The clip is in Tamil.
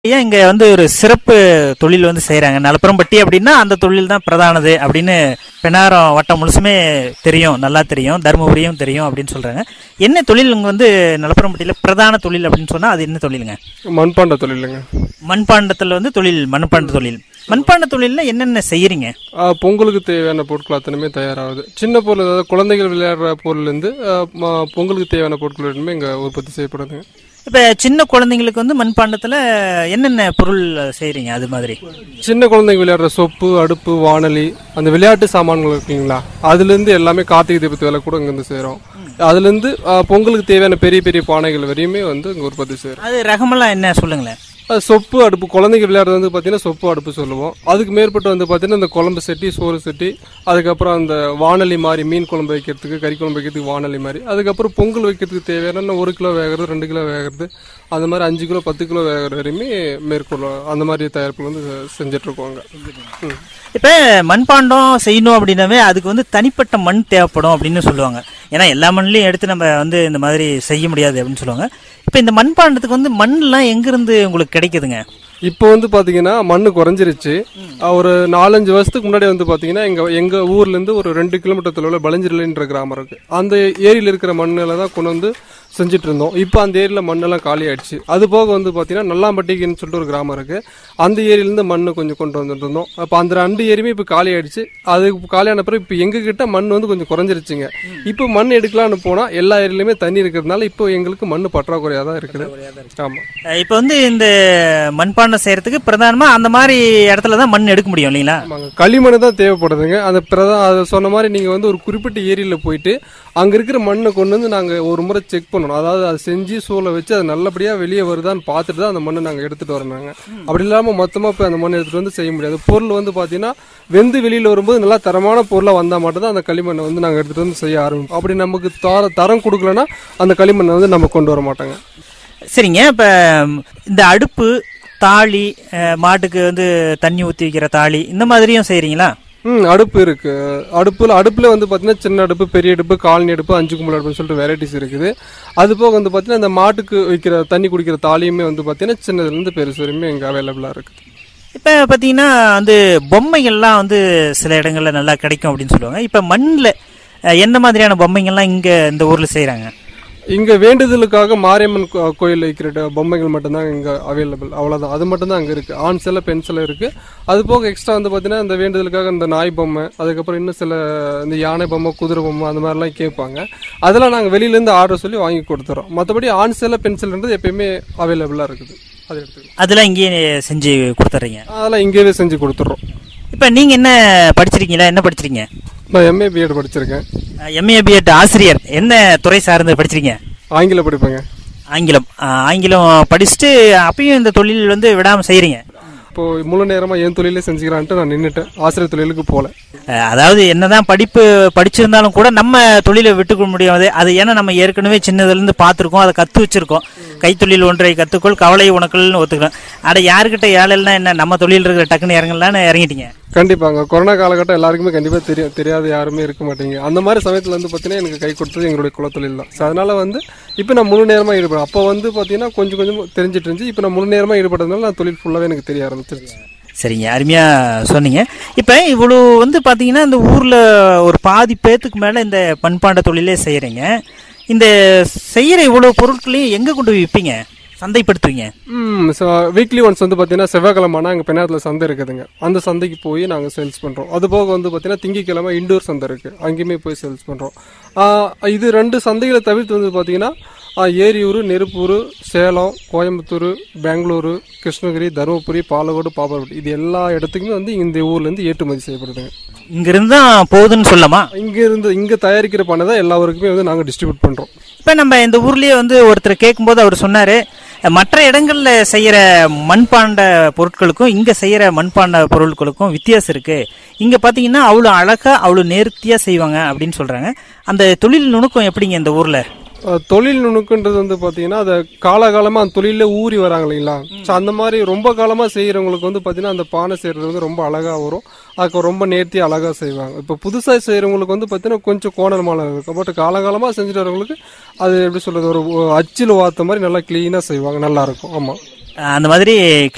ஏன் இங்க வந்து ஒரு சிறப்பு தொழில் வந்து செய்யறாங்க நலப்புறம்பட்டி அப்படின்னா அந்த தொழில் தான் பிரதானது அப்படின்னு பெண்ணாரம் வட்டம் முழுசுமே தெரியும் நல்லா தெரியும் தருமபுரியும் தெரியும் அப்படின்னு சொல்றாங்க என்ன தொழில் இங்க வந்து நலப்புறம்பட்டியில பிரதான தொழில் அப்படின்னு சொன்னா அது என்ன தொழிலுங்க மண்பாண்ட தொழிலுங்க மண்பாண்டத்துல வந்து தொழில் மண்பாண்ட தொழில் மண்பாண்ட தொழில்ல என்னென்ன செய்யறீங்க ஆ, பொங்கலுக்கு தேவையான பொருட்கள் அத்தனையுமே தயாராகுது சின்ன பொருள் அதாவது குழந்தைகள் விளையாடுற பொருள்லேருந்து பொங்கலுக்கு தேவையான பொருட்கள் வரைக்குமே இங்கே உற்பத்தி செய்யப்படுதுங்க இப்ப சின்ன குழந்தைங்களுக்கு வந்து மண்பாண்டத்துல என்னென்ன பொருள் செய்யறீங்க அது மாதிரி சின்ன குழந்தைங்க விளையாடுற சொப்பு அடுப்பு வானொலி அந்த விளையாட்டு சாமான்கள் இருக்குங்களா அதுலேருந்து எல்லாமே கார்த்திகை தீபத்து வேலை கூட இங்கேருந்து செய்கிறோம் அதுலேருந்து ஆ, பொங்கலுக்கு தேவையான பெரிய பெரிய பானைகள் வரையுமே வந்து இங்கே உற்பத்தி செய்கிறோம் அது ரகமெல்லாம் என்ன சொல்லுங்களேன் அது சொப்பு அடுப்பு குழந்தைங்க விளையாடுறது வந்து பார்த்தீங்கன்னா சொப்பு அடுப்பு சொல்லுவோம் அதுக்கு மேற்பட்டு வந்து பார்த்தீங்கன்னா இந்த குழம்பு சட்டி சோறு சட்டி அதுக்கப்புறம் அந்த வானொலி மாதிரி மீன் குழம்பு வைக்கிறதுக்கு கறி குழம்பு வைக்கிறதுக்கு வானொலி மாதிரி அதுக்கப்புறம் பொங்கல் வைக்கிறதுக்கு தேவையான ஒரு கிலோ வேகிறது ரெண்டு கிலோ வேகிறது அந்த மாதிரி அஞ்சு கிலோ பத்து கிலோ வேகிற வரையுமே மேற்கொள்ளும் அந்த மாதிரி தயாரிப்பு வந்து செஞ்சுட்டு இருக்கோங்க ம். இப்ப மண்பாண்டம் செய்யணும் அப்படின்னாவே அதுக்கு வந்து தனிப்பட்ட மண் தேவைப்படும் அப்படின்னு சொல்லுவாங்க ஏன்னா எல்லா மண்ணையும் எடுத்து நம்ம வந்து இந்த மாதிரி செய்ய முடியாது அப்படின்னு சொல்லுவாங்க இப்ப இந்த மண்பாண்டத்துக்கு வந்து மண்லாம் எங்கிருந்து உங்களுக்கு கிடைக்குதுங்க இப்போ வந்து பாத்தீங்கன்னா மண்ணு குறைஞ்சிருச்சு அஹ் ஒரு நாலஞ்சு வருஷத்துக்கு முன்னாடி வந்து பாத்தீங்கன்னா எங்க எங்க ஊர்ல இருந்து ஒரு ரெண்டு கிலோமீட்டர் தொலைவில் பழஞ்சிரலைன்ற கிராமம் இருக்கு அந்த ஏரியில இருக்கிற மண்ணில தான் கொண்டு வந்து செஞ்சுட்டு இருந்தோம் இப்போ அந்த ஏரியில மண்ணெல்லாம் காலி ஆயிடுச்சு அது போக வந்து பாத்தீங்கன்னா நல்லாம்பட்டிக்குன்னு சொல்லிட்டு ஒரு கிராமம் இருக்கு அந்த ஏரியில இருந்து மண்ணு கொஞ்சம் கொண்டு வந்துட்டு இருந்தோம் அப்போ அந்த ரெண்டு ஏரியுமே இப்போ காலி ஆயிடுச்சு அது காலியான பிறகு இப்போ எங்க கிட்ட மண் வந்து கொஞ்சம் குறைஞ்சிருச்சுங்க இப்போ மண் எடுக்கலாம்னு போனா எல்லா ஏரியிலுமே தண்ணி இருக்கிறதுனால இப்போ எங்களுக்கு மண் பற்றாக்குறையா தான் இருக்குது ஆமா அஹ் இப்ப வந்து இந்த மண்பாண்டம் செய்யறதுக்கு பிரதானமா அந்த மாதிரி இடத்துல தான் மண் எடுக்க முடியும் இல்லைங்களா ஆமாங்க களிமண் தான் தேவைப்படுதுங்க அந்த பிரதா அதை சொன்ன மாதிரி நீங்கள் வந்து ஒரு குறிப்பிட்ட ஏரியில் போயிட்டு அங்கே இருக்கிற மண்ணை கொண்டு வந்து நாங்கள் ஒரு முறை செக் பண்ணணும் அதாவது அதை செஞ்சு சூளை வச்சு அது நல்லபடியாக வெளியே வருதான்னு பார்த்துட்டு தான் அந்த மண்ணை நாங்கள் எடுத்துகிட்டு வரோம் நாங்கள் அப்படி இல்லாமல் மொத்தமாக போய் அந்த மண்ணை எடுத்துகிட்டு வந்து செய்ய முடியாது பொருள் வந்து பார்த்தீங்கன்னா வெந்து வெளியில் வரும்போது நல்லா தரமான பொருளாக வந்தால் மட்டும்தான் அந்த களிமண்ணை வந்து நாங்கள் எடுத்துகிட்டு வந்து செய்ய ஆரம்பிப்போம் அப்படி நமக்கு தர தரம் கொடுக்கலன்னா அந்த களிமண்ணை வந்து நம்ம கொண்டு வர மாட்டாங்க சரிங்க இப்ப ம், இந்த அடுப்பு தாளி அஹ், மாட்டுக்கு வந்து தண்ணி ஊத்தி வைக்கிற தாளி இந்த மாதிரியும் செய்றீங்களா ம் அடுப்பு இருக்கு அடுப்புல அடுப்புல வந்து பாத்தீங்கன்னா சின்ன அடுப்பு பெரிய அடுப்பு காலனி அடுப்பு அஞ்சு கும்பல் அடுப்புன்னு சொல்லிட்டு வெரைட்டிஸ் இருக்குது அது போக வந்து பாத்தீங்கன்னா இந்த மாட்டுக்கு வைக்கிற தண்ணி குடிக்கிற தாலியுமே வந்து பாத்தீங்கன்னா சின்னதுல இருந்து பெருசு வரையுமே இங்க அவைலபிளா இருக்குது இப்ப பாத்தீங்கன்னா வந்து பொம்மைகள்லாம் வந்து சில இடங்கள்ல நல்லா கிடைக்கும் அப்படின்னு சொல்லுவாங்க இப்ப மண்ணில் எந்த மாதிரியான பொம்மைகள்லாம் இங்க இந்த ஊர்ல செய்றாங்க இங்க வேண்டுதலுக்காக மாரியம்மன் கோ- கோயில் வைக்கிற ட- பொம்மைகள் மட்டும்தான் இங்க அவைலபிள் அவ்வளவுதான் அது மட்டும் தான் அங்க இருக்கு ஆண் சில பெண் சில இருக்கு அது போக எக்ஸ்ட்ரா வந்து பாத்தீங்கன்னா இந்த வேண்டுதலுக்காக இந்த நாய் பொம்மை அதுக்கப்புறம் இன்னும் சில இந்த யானை பொம்மை குதிரை பொம்மை அந்த மாதிரிலாம் கேட்பாங்க அதெல்லாம் நாங்க வெளியில இருந்து ஆர்டர் சொல்லி வாங்கி கொடுத்துறோம் மற்றபடி ஆண் சில பெண் சிலன்றது எப்பயுமே அவைலபிளா இருக்குது அது எடுத்துக்கலாம் அதெல்லாம் இங்கேயே செஞ்சு கொடுத்துட்றீங்க அதெல்லாம் இங்கேயே செஞ்சு கொடுத்துட்றோம் இப்ப நீங்க என்ன படிச்சிருக்கீங்களா என்ன படிச்சிருக்கீங்க நான் எம்ஏ பிஎட் படிச்சிருக்கேன் எம்ஏ பிஎட் ஆசிரியர் என்ன துறை சார்ந்து படிச்சிருக்கீங்க ஆங்கிலம் படிப்பேங்க ஆங்கிலம் அஹ், ஆங்கிலம் படிச்சுட்டு அப்பயும் இந்த தொழில் வந்து விடாம செய்றீங்க இப்போ முழு நேரமா என் தொழிலே செஞ்சுக்கலான்ட்டு நான் நின்றுட்டேன் ஆசிரியர் தொழிலுக்கு போல அஹ், அதாவது என்னதான் படிப்பு படிச்சிருந்தாலும் கூட நம்ம தொழிலை விட்டுக்க முடியாது அது ஏன்னா நம்ம ஏற்கனவே சின்னதுல இருந்து பார்த்துருக்கோம் அதை கத்து வச்சிருக்கோம் கைத்தொழில் ஒன்றை கத்துக்கொள் கவலை உனக்குள்னு ஒத்துக்கிறோம் அட யாருக்கிட்ட ஏழைன்னா என்ன நம்ம தொழில் இருக்கிற டக்குன்னு இறங்கலான்னு இறங்கிட்டீங்க கண்டிப்பாங்க கொரோனா காலகட்டம் எல்லாருக்குமே கண்டிப்பா தெரியும் தெரியாத யாருமே இருக்க மாட்டீங்க அந்த மாதிரி சமயத்துல வந்து பாத்தீங்கன்னா எனக்கு கை கொடுத்தது எங்களுடைய குலத்தொழில் தான் So, அதனால வந்து இப்போ நான் முழு நேரமா ஈடுபடுறேன் அப்போ வந்து பாத்தீங்கன்னா கொஞ்சம் கொஞ்சம் தெரிஞ்சிட்டு இருந்துச்சு இப்போ நான் முழு நேரமா ஈடுபட்டதுனால நான் தொழில் ஃபுல்லாவே எனக்கு தெரிய ஆரம்பிச்சிருச்சு சரிங்க அருமையா சொன்னீங்க இப்போ இவ்வளோ வந்து பார்த்தீங்கன்னா இந்த ஊர்ல ஒரு பாதி பேத்துக்கு மேல இந்த பண்பாண்ட தொழிலே செய்யறீங்க இந்த செய்யற இவ்வளோ பொருட்களையும் எங்க கொண்டு போய் விற்பீங்க சந்தைப்படுத்துவீங்க ம் ஸோ வீக்லி ஒன்ஸ் வந்து பார்த்தீங்கன்னா செவ்வாய்க்கிழமைனா எங்கள் பெண்ணாத்தில் சந்தை இருக்குதுங்க அந்த சந்தைக்கு போய் நாங்கள் சேல்ஸ் பண்ணுறோம் அது போக வந்து பார்த்தீங்கன்னா திங்கக்கிழமை இண்டோர் சந்தை இருக்குது அங்கேயுமே போய் சேல்ஸ் பண்ணுறோம் இது ரெண்டு சந்தைகளை தவிர்த்து வந்து பார்த்தீங்கன்னா ஆ, ஏரியூர் நெருப்பூர் சேலம் கோயம்புத்தூர் பெங்களூரு கிருஷ்ணகிரி தருமபுரி பாலக்கோடு பாப்பாப்பட்டி இது எல்லா இடத்துக்குமே வந்து இந்த ஊர்லேருந்து ஏற்றுமதி செய்யப்படுதுங்க இங்கிருந்து தான் போகுதுன்னு சொல்லலாமா இங்கே இருந்து இங்கே தயாரிக்கிற பண்ணை தான் எல்லா ஊருக்குமே வந்து நாங்கள் டிஸ்ட்ரிபியூட் பண்ணுறோம் இப்போ நம்ம இந்த ஊர்லயே வந்து ஒருத்தர் கேட்கும்போது அவர் சொன்னாரு மற்ற இடங்கள்ல செய்யற மண்பாண்ட பொருட்களுக்கும் இங்க செய்யற மண்பாண்ட பொருட்களுக்கும் வித்தியாசம் இருக்கு இங்க பாத்தீங்கன்னா அவ்வளவு அழகா அவ்வளவு நேர்த்தியா செய்வாங்க அப்படின்னு சொல்றாங்க அந்த தொழில் நுணுக்கம் எப்படிங்க இந்த ஊர்ல அஹ் தொழில் நுணுக்குன்றது வந்து பார்த்தீங்கன்னா அதை காலகாலமாக அந்த தொழிலில் ஊறி வராங்க இல்லைங்களா ஸோ அந்த மாதிரி ரொம்ப காலமாக செய்கிறவங்களுக்கு வந்து பார்த்தீங்கன்னா அந்த பானை செய்கிறது வந்து ரொம்ப அழகாக வரும் அதுக்கு ரொம்ப நேர்த்தி அழகாக செய்வாங்க இப்போ புதுசாக செய்கிறவங்களுக்கு வந்து பார்த்தீங்கன்னா கொஞ்சம் கோணல் மாலை இருக்கும் பட் காலகாலமாக செஞ்சுட்டு வரவங்களுக்கு அது எப்படி சொல்கிறது ஒரு அச்சில் வாத்த மாதிரி நல்லா க்ளீனாக செய்வாங்க நல்லா இருக்கும் ஆமாம் அந்த மாதிரி